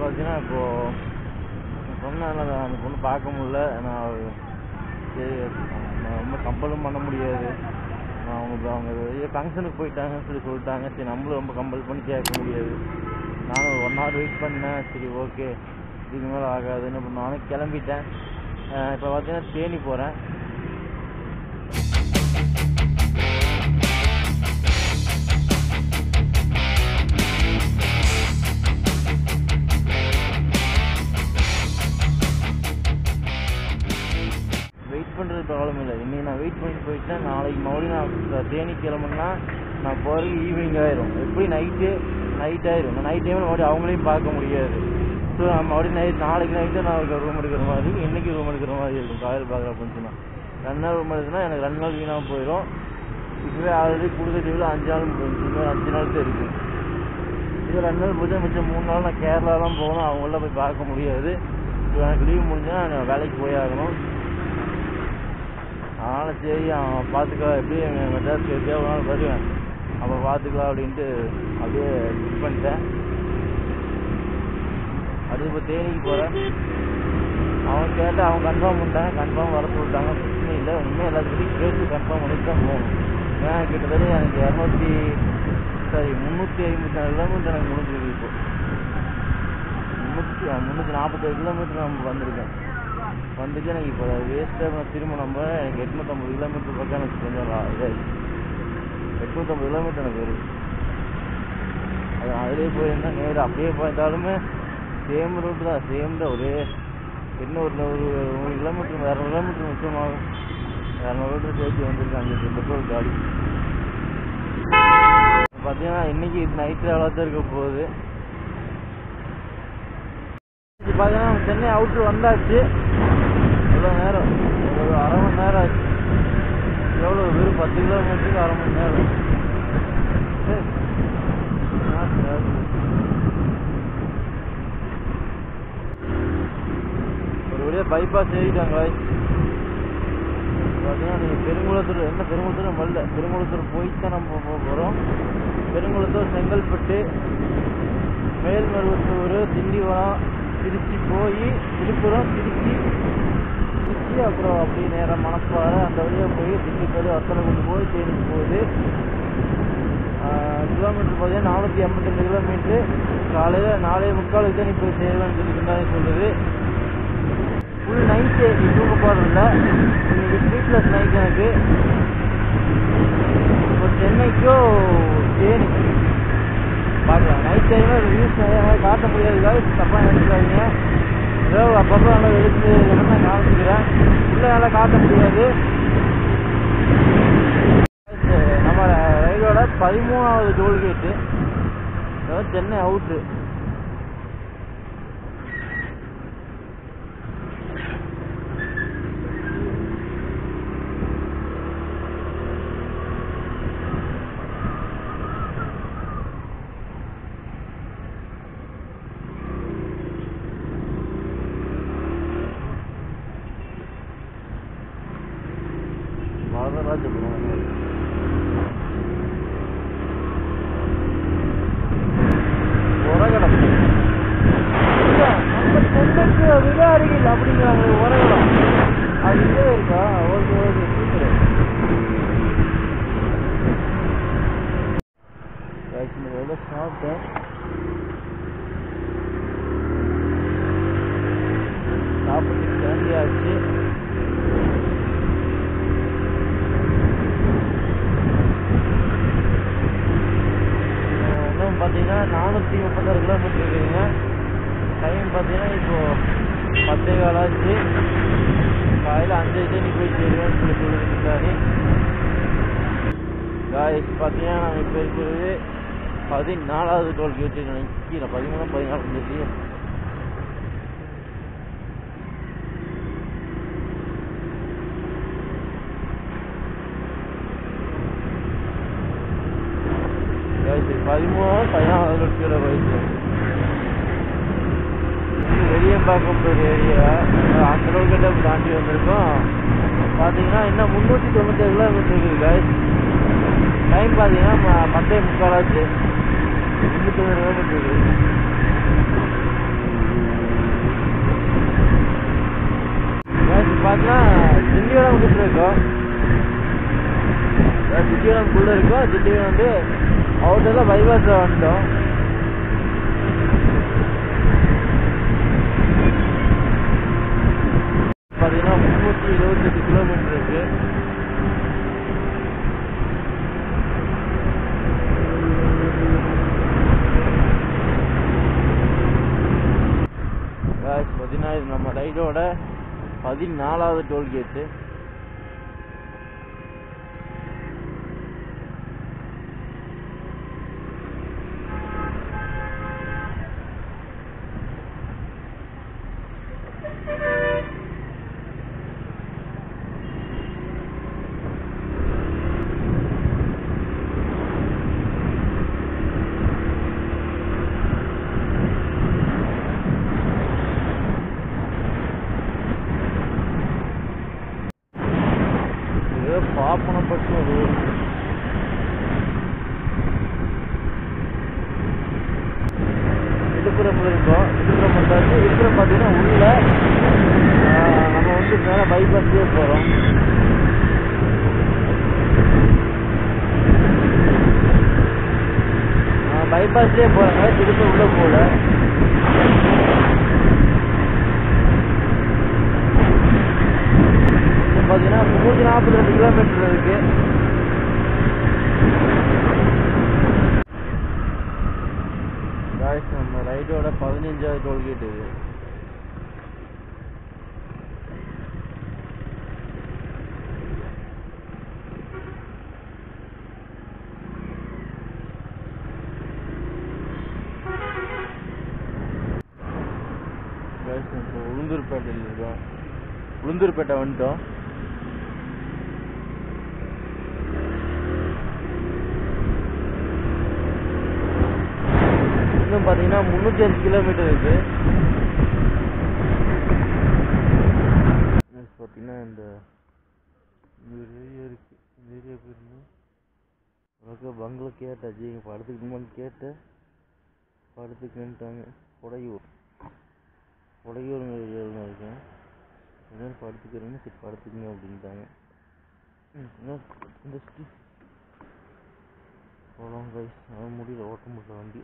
பார்த்தீங்கன்னா இப்போது சொன்னேன்ல நான் அந்த பொண்ணு பார்க்க முடியல நான் அவ- சரி நான் ரொம்ப கம்பலும் பண்ண முடியாது நான் அவங்க அவங்க வெளியே ஃபங்க்ஷனுக்கு போயிட்டாங்கன்னு சொல்லி சொல்லிட்டாங்க சரி நம்மளும் ரொம்ப கம்பல் பண்ணி கேட்க முடியாது நானும் ஒரு ஒன் ஹவர் வெயிட் பண்ணேன் சரி ஓகே இதுக்கு மேலே ஆகாதுன்னு இப்போ நானும் கிளம்பிட்டேன் இப்போ பார்த்தீங்கன்னா தேனி போகிறேன் வெயிட் பண்ணுறது ப்ராப்ளம் இல்லை இன்னைக்கு நான் வெயிட் பண்ணி போயிட்டேன் நாளைக்கு மறுபடியும் நான் தேனி கிளம்புனா நான் போகிறதுக்கு ஈவினிங் ஆயிரும் எப்படி நைட்டு நைட் ஆயிரும் நான் நைட் டைமில் மறுபடியும் அவங்களையும் பார்க்க முடியாது ஸோ நான் மறுபடியும் நைட் நாளைக்கு நைட்டு நான் ரூம் எடுக்கிற மாதிரி இருக்கும் இன்னைக்கு ரூம் எடுக்கிற மாதிரி இருக்கும் காலையில் பார்க்குற அப்படின்னு ரெண்டு நாள் ரூம் எடுத்துனா எனக்கு ரெண்டு நாள் வீணாக போயிடும் இப்போவே ஆல்ரெடி கொடுத்த டீவில் அஞ்சு நாள் முடிஞ்சு. இன்னும் அஞ்சு நாள் தான் இருக்குது இது ரெண்டு நாள் முடிஞ்சா மிச்சம் மூணு நாள் நான் கேரளாலாம் போகணும் அவங்கள போய் பார்க்க முடியாது இப்போ எனக்கு லீவ் முடிஞ்சா நான் வேலைக்கு போய் ஆகணும் அதனால் சரி அவன் பார்த்துக்கலாம் எப்படி எங்கள் மெட்ராஸ்க்கு எப்படியா ஒரு நாள் வருவேன் அப்போ பார்த்துக்கலாம் அப்படின்ட்டு அப்படியே புக் பண்ணிட்டேன் அது இப்போ தேனிக்கு போகிறேன் அவன் கேட்டு அவன் கன்ஃபார்ம் பண்ணிட்டாங்க கன்ஃபார்ம் வர சொல்லிட்டாங்க பிரச்சனை இல்லை உண்மையாக எல்லாத்துக்கிட்டையும் கேட்டு கன்ஃபார்ம் பண்ணிட்டு தான் போகணும் ஏன்னா கிட்டத்தட்ட எனக்கு இரநூத்தி சாரி முந்நூற்றி ஐம்பத்தி நாலு கிலோமீட்டர் எனக்கு முடிஞ்சிருக்கு இப்போ முந்நூற்றி முந்நூற்றி நாற்பத்தேழு கிலோமீட்டர் நம்ம வந்திருக்கேன் வந்துட்டு எனக்கு இப்போ வேஸ்ட்டாக நான் திரும்ப நம்ம எனக்கு எட்நூற்றம்பது கிலோமீட்டர் பக்கம் எனக்கு கொஞ்சம் லா- இதாயிடுச்சு எட்நூற்றம்பது கிலோமீட்டர் எனக்கு வருது அது அதிலே போயிருந்தா நேரம் அப்படியே போயிருந்தாலுமே சேம் ரூட் தான் சேம் தான் ஒரே இன்னும் ஒரு ஒரு நூறு கிலோமீட்டர் இரநூறு கிலோமீட்டர் மிச்சமாகும் இரநூறு கிலோமீட்டர் சேர்த்து வந்திருக்கேன் அங்கே பெட்ரோல் காடி பார்த்தீங்கன்னா இன்னைக்கு நைட்டு அவ்வளோ தான் இருக்க போகுது இது பார்த்தீங்கன்னா நம்ம சென்னை அவுட்ரு வந்தாச்சு எவ்வளோ நேரம் ஒரு அரை மணி நேரம் ஆச்சு எவ்வளோ வெறும் பத்து கிலோமீட்டருக்கு அரை மணி நேரம் சரி. ஆ, சரி. ஒரு வழியாக பைபாஸ் ஏறிட்டாங்க பார்த்தீங்கன்னா நீங்கள் பெருங்குளத்தூர் என்ன பெருங்குளத்தூர் வரல பெருங்குளத்தூர் போயிட்டு தான் நம்ம போக போகிறோம் பெருங்குளத்தூர் செங்கல்பட்டு மேல்மருவத்தூர் திண்டிவனம் திருச்சி போய் விழுப்புரம் திருச்சி திருச்சி அப்புறம் அப்படியே நேராக மணப்பாறை அந்த வழியாக போய் திண்டுக்கல் அத்தனை கொண்டு போய் தேனிக்கு போகுது கிலோமீட்டர் பார்த்தீங்கன்னா நானூற்றி எண்பத்தெண்டு கிலோமீட்ரு காலையில் நாலே முக்காலுக்கு தான் நீ போய் சேரலாம்னு சொல்லி இருந்தாலும் சொல்லுது ஃபுல் நைட்டு தூங்க போகிறதில்ல இன்னைக்கு ஸ்லீப்லெஸ் நைட் எனக்கு இப்போ சென்னைக்கோ தேனி பார்க்கலாம் நைட் டைமில் ரிவ்யூஸ் நிறைய மாதிரி காட்ட முடியாது guys தப்பாக நினைக்காதீங்க ஏதோ அப்பப்போ நல்லா எடுத்து இதெல்லாம் நான் காமிச்சிக்கிறேன் உள்ளே நல்லா காட்ட முடியாது Guys, நம்ம ரயிலோட பதிமூணாவது டோல்கேட்டு அதாவது சென்னை அவுட்ரு வரதராஜபுரம் உரகடம் இல்ல, நம்ம சென்னைக்கு மிக அருகில் அப்படிங்கிறாங்க உரகடம் அது இங்கே இருக்கா ஓகே ஓகே சூப்பர் இந்த வேலை சாப்பிட்டேன் சாப்பிட்டு கிளம்பியாச்சு அஹ் இன்னும் பார்த்தீங்கன்னா நானூற்றி முப்பத்தாறு கிலோமீட்டர் இருக்குதுங்க டைம் பார்த்தீங்கன்னா இப்போ பத்தே கால் ஆச்சு காலையில் அஞ்சு நீ போய் சேருவேன்னு சொல்லி சொல்லிட்டு இருந்தாரு காய்ஸ் பார்த்தீங்கன்னா நாங்கள் இப்போ இருக்கிறது பதினாலாவது டோல்கேட்டு நினைக்கிறேன் பதிமூணு பதினாலு தெரியல வயசு பதிமூணு பதினாலு லட்சம் வயசு வெளியம்பாக்கம் ஒரு ஏரியா அந்த ரோக்கிட்ட தாண்டி வந்திருக்கோம் பார்த்தீங்கன்னா இன்னும் முந்நூற்றி தொண்ணூற்றி கிலோமீட்டர் இருக்குது guys டைம் பார்த்தீங்கன்னா பத்தே முக்கால் ஆச்சு முந்நூற்றி தொண்ணூறு கிலோமீட்டர் இருக்குது பார்த்தீங்கன்னா திண்டிவனம் கிட்ட இருக்கோம் திண்டிவனம் குள்ள இருக்கோம் திண்டிவனம் வந்து அவுட்டரில் பைபாஸில் வந்துட்டோம் பார்த்தீங்கன்னா முந்நூற்றி இருபத்தெட்டு கிலோமீட்டர் இருக்கு Guys, பார்த்தீங்கன்னா இது நம்ம ரைடோட பதினாலாவது டோல்கேட்டு ஏதோ பாப்பனப்பட்டு ஒரு விழுப்புரம்ல இருக்கோம் விழுப்புரம் வந்தாச்சு விழுப்புரம் பார்த்தீங்கன்னா உள்ள ஆஹ், நம்ம வந்து மேலே பைபாஸ்லேயே போகிறோம் பைபாஸ்லேயே போகிறாங்க திரும்ப உள்ள போகல இப்போ பார்த்தீங்கன்னா முந்நூற்றி நாற்பத்தி ரெண்டு கிலோமீட்டர் இருக்கு Guys, நம்ம ரைடோட பதினஞ்சாவது டோல்கேட் இது Guys, இப்போ உளுந்தூர்பேட்டையில் இருக்கோம் உளுந்தூர்பேட்டை வந்துட்டோம் இன்னும் பார்த்தீங்கன்னா முந்நூற்றி அஞ்சு கிலோமீட்டர் இருக்கு Guys, பார்த்தீங்கன்னா இந்த இந்த ஒரு ஏரியா இருக்கு இந்த ஏரியா போயிருந்தோம் உனக்கு பங்களா கேட்டாச்சு இங்கே படுத்துக்கணுமான்னு கேட்டேன் படுத்துக்கன்ட்டாங்க உடையூர் உடையூருங்கிற ஏரியாவில் தான் இருக்கேன் என்ன படுத்துக்கிறேன்னு சரி படுத்துக்குங்க அப்படின்ட்டாங்க ம், என்ன இந்த ஸ்டி- போகலாம் கைஸ் அவன் முடியல ஓட்ட முடியல வண்டி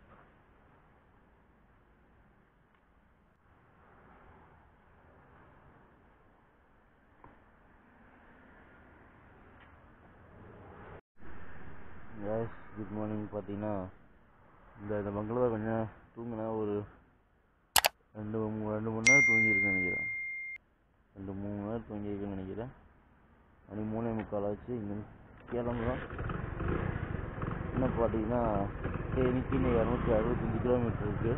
guys குட் மார்னிங் பார்த்தீங்கன்னா இந்த இந்த பங்களா கொஞ்சம் தூங்கினேன் ஒரு ரெண்டு மூ- ரெண்டு மணி நேரம் தூங்கியிருக்கேன் நினைக்கிறேன் ரெண்டு மூணு மணி நேரம் தூங்கியிருக்கேன்னு நினைக்கிறேன் மணி மூணே முக்கால் ஆச்சு இங்கே கிளம்புறோம் இன்னும் பார்த்தீங்கன்னா தேனிக்கு இன்னும் இரநூத்தி அறுபத்தஞ்சி கிலோமீட்டர் இருக்குது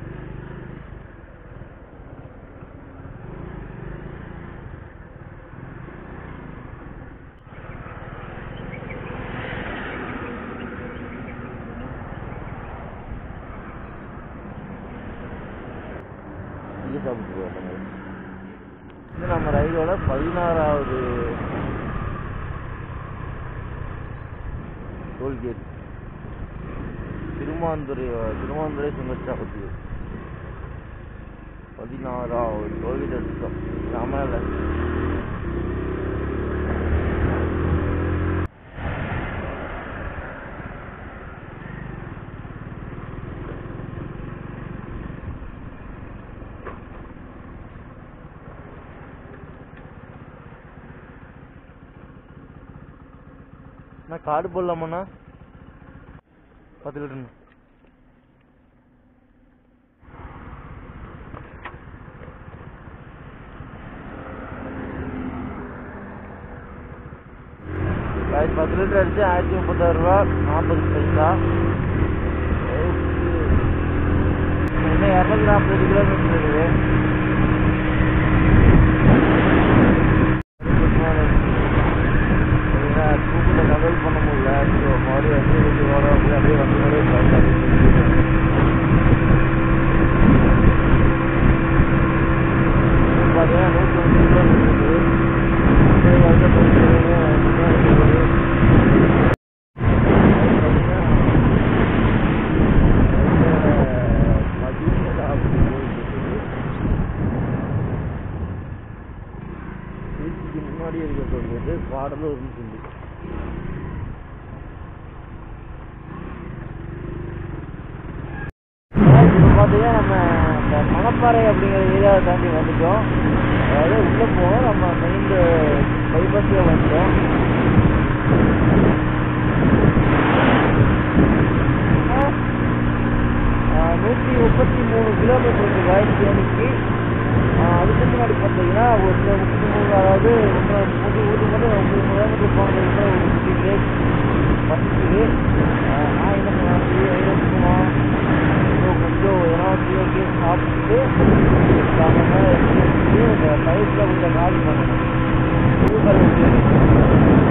இங்கே சாப்பிட்டு போயிட்டாங்க இது நம்ம ரயிலோட பதினாறாவது டோல்கேட் திருமாந்துறை திருமாந்துறை சுங்கச்சாவடி பதினாறாவது டோல்கேட் எடுத்தோம் ராமல நான் கார்டு போடலாமாண்ணா பத்து லிட்டர் guys, பத்து லிட்டர் அடிச்சு ஆயிரத்தி முப்பத்தாறு ரூபா நாற்பது பைசா இன்னும் இரநூத்தி நாற்பது கிலோமீட்டர் இருக்குது தூக்கத்தை கண்ட்ரோல் பண்ண முடியல ஸோ மறுபடியும் வந்து வீட்டு வர அப்படியே அப்படியே வந்து அப்படியே பார்த்தீங்கன்னா நூற்றி அஞ்சு கிலோமீட்டர் இருக்குது வந்து மதியம் அப்படி போயிட்டு கடலூர்னு சொல்லி இப்போ பார்த்தீங்கன்னா நம்ம இந்த மணப்பாறை அப்படிங்கிற ஏரியாவை தாண்டி வந்துட்டோம் அதாவது உள்ளே போவோம் நம்ம மெயின் பைபாஸில் வந்துட்டோம் நூற்றி முப்பத்தி மூணு கிலோமீட்டருக்கு காய்ச்சி தேனிக்கு அதுக்கு முன்னாடி பார்த்தீங்கன்னா ஒரு முப்பத்தி மூணு அதாவது ஒன்று முப்பத்தி ஊட்டி மட்டும் ஒன்பது கிலோமீட்டர் போனதுக்கு ஒரு ஃபிஃப்டி டேஸ் வந்துச்சு நான் என்ன பண்ணேன் ஐரோப்புமா கொஞ்சம் எதனா ஓகே சாப்பிட்டுட்டு அந்த மேலே எடுத்துட்டு இந்த பயிர்ல கொஞ்சம் காலி பண்ணணும் புது கல்வி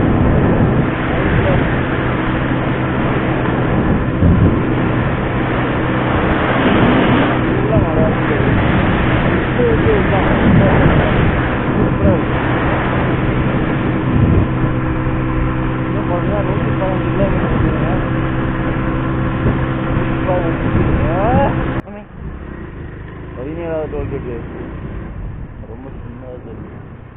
நூற்றி பதினஞ்சு கிலோமீட்டர் பதினேழாவது டோல்கேட்டு ரொம்ப சின்னதாக தெரியும்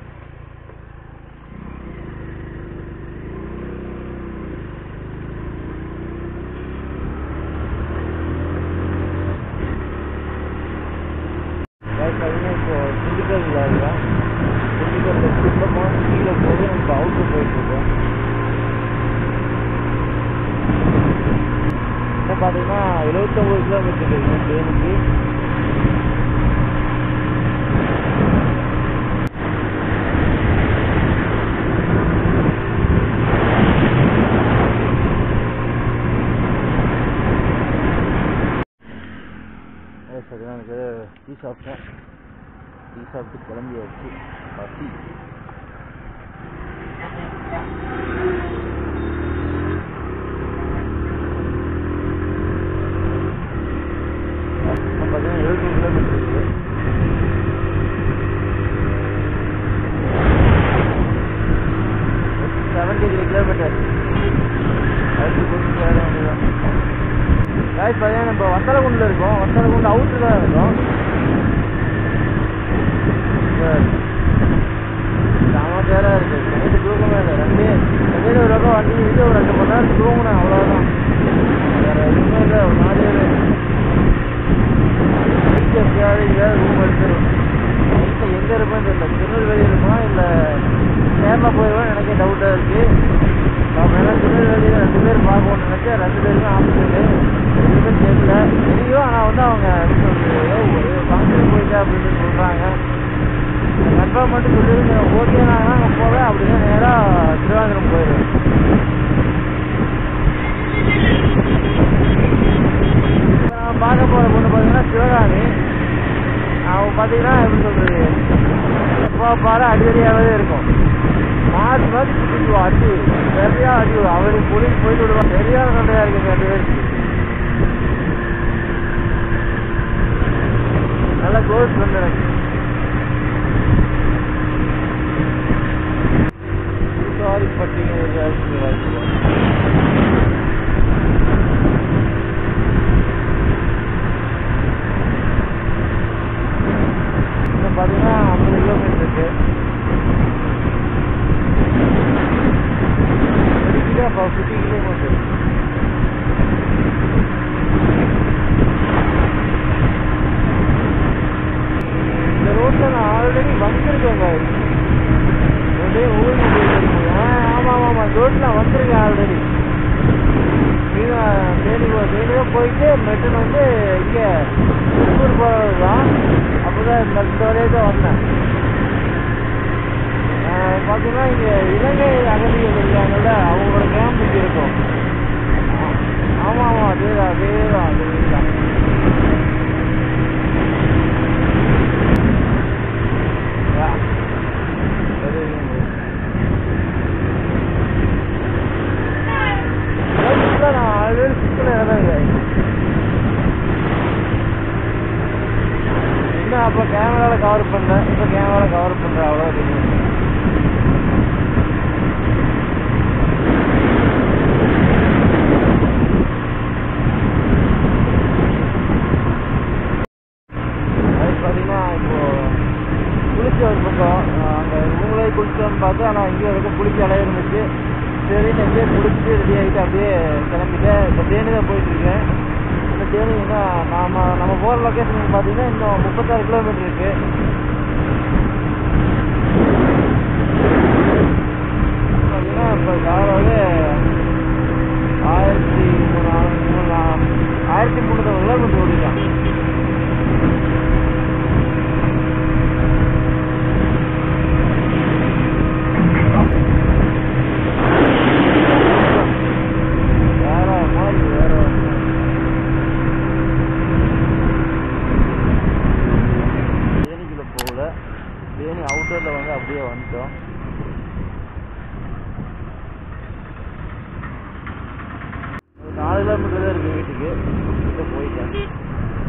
பார்த்தீங்கன்னா இப்போ திண்டுக்கல் இருக்கோம் திண்டுக்கல்ல உள்ள போனால் கீழே போய் நம்ம அவுட்டு போயிட்டு இருக்கோம் இப்போ பார்த்தீங்கன்னா எழுபத்தொம்பது கிலோமீட்டர் இருக்கு ட்ரெயினுக்கு சரி எனக்கு டீ சாப்பிட்டேன் டீ சாப்பிட்டு கிளம்பியாச்சு பசி பார்த்தீங்கன்னா எழுநூறு கிலோமீட்டர் இருக்குது செவன்டி த்ரீ கிலோமீட்டர் அதுக்கு போட்டு சேர வேண்டியதான் காய்ஸ் பார்த்தீங்கன்னா நம்ம வத்தலகுண்டில் இருக்கோம் வத்தலகுண்டு அவுட்டு தான் இருக்கோம் சமாச்சாரம் இருக்கு நைட்டு தூக்கமே இல்லை ரெண்டு ரெண்டு ஒரு பக்கம் வண்டி இது ஒரு ரெண்டு மணி நேரம் தூங்கினேன் அவ்வளோதான் வேற எதுவுமே இல்லை ஒரு மாதிரியே எப்பயாவது எங்கேயாவது ரூம் எடுத்துரும் இப்போ எங்கே இருப்பேன்னு தெரியல திருநெல்வேலி இருக்குமா இல்லை கேரளா போயிடுவேன் எனக்கே டவுட்டாக இருக்குது நம்ம எல்லாம் திருநெல்வேலியில் ரெண்டு பேர் பார்க்கணும்னு நினச்சேன் ரெண்டு பேருமே ஆப்போசிட்டு எதுவுமே தெரியல தெரியும் ஆனால் வந்து அவங்க எப்படி சொல்றது ஒரு ஃபங்க்ஷன் போயிட்டா அப்படின்னு சொல்கிறாங்க கன்ஃபார்ம் மட்டும் சொல்லிடுங்க ஓகே நான் அங்கே போவேன் அப்படின்னா நேராக திருவாந்திரம் போயிடுவேன் இப்போ நான் பார்க்க போகிற பொண்ணு பார்த்தீங்கன்னா சிவகாமி அவன் பார்த்தீங்கன்னா எப்படி சொல்கிறது எப்போ பாரு அடிக்கடியாகவே இருக்கும் மாற்றி மாற்றி சுற்றிக்குவோம் அடி சரியா அடி அவருக்கு புளிக்கு போயிட்டு விடுவான் சரியான சண்டையாக இருக்குங்க ரெண்டு பேருக்கு நல்ல க்ளோஸ் ஃப்ரெண்ட் எனக்கு சாரி பட்டிங்க வாய்ப்பு இன்னும் பார்த்தீங்கன்னா ஐம்பது கிலோமீட்டர் இருக்கு அடிக்கிட்டே அப்போ ஃபிஃப்டி கிலோமீட்டர் இந்த ரோட்டில் நான் ஆல்ரெடி வந்திருக்கேங்க ஒரே ஊர் ஆமாம் ஆமாம் ஆமாம் ரோட்டில் நான் வந்திருக்கேன் ஆல்ரெடி தேனி தேனியாக போயிட்டு மெட்டன் வந்து இங்கே திருப்பூர் போகிறது தான் அப்போ தான் இந்த இந்த வரையே தான் வந்தேன் பார்த்தீங்கன்னா இங்கே இலங்கை அகதிகள் இருக்காங்கல்ல அவங்களோட கேம்ப் இங்கே இருக்கும் ஆமாம் ஆமாம் அதே தான் அதே தான் அதே தான் நான் ஆல்ரெடி சுற்றின இடம் இன்னும் அப்போ கேமராவில் கவர் பண்ணேன் இப்போ கேமரா கவர் பண்ணுறேன் அவ்வளோ தெரியும் சரின்னு அப்படியே குளிச்சுட்டு ரெடி ஆகிட்டு அப்படியே கிளம்பிட்டேன் இப்போ தேனி தான் போயிட்டுருக்கேன் இந்த தேனி என்ன நாம நம்ம போகிற லொக்கேஷன் பார்த்தீங்கன்னா இன்னும் முப்பத்தாறு கிலோமீட்டர் இருக்குது பார்த்தீங்கன்னா இப்போ காலையில் ஆயிரத்தி மூணு மூணு ஆயிரத்தி முந்நூற்றம்பது கிலோமீட்டர் ஓடிக்கலாம் வேற மாதிரி வேற தேனிக்குள்ள போகல தேனி அவுட்டரில் வந்து அப்படியே வந்துட்டோம் ஒரு நாலு கிலோமீட்டர் தான் இருக்கு வீட்டுக்கு கிட்ட போயிட்டேன்